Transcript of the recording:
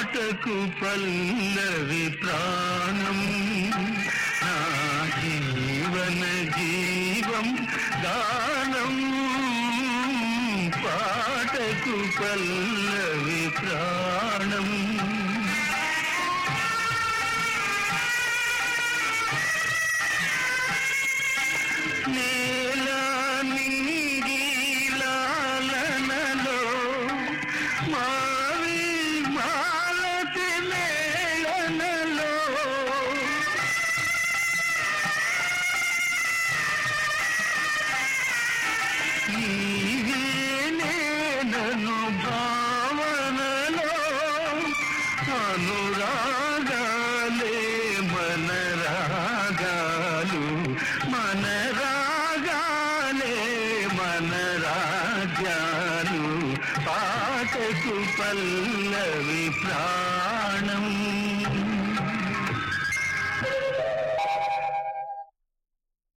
పాటకు పల్లవి ప్రాణం నా జీవన జీవం గానం పాటకు పల్లవి ప్రాణం నేలా నింగిలాలనలో మావి మాలతి మేళనలో నీవే నేనను భావనలో అనురాగాలే మన రాగాలు మన రాగాలే మన రాజ్యాలు పాటకు పల్లవి ప్రాణం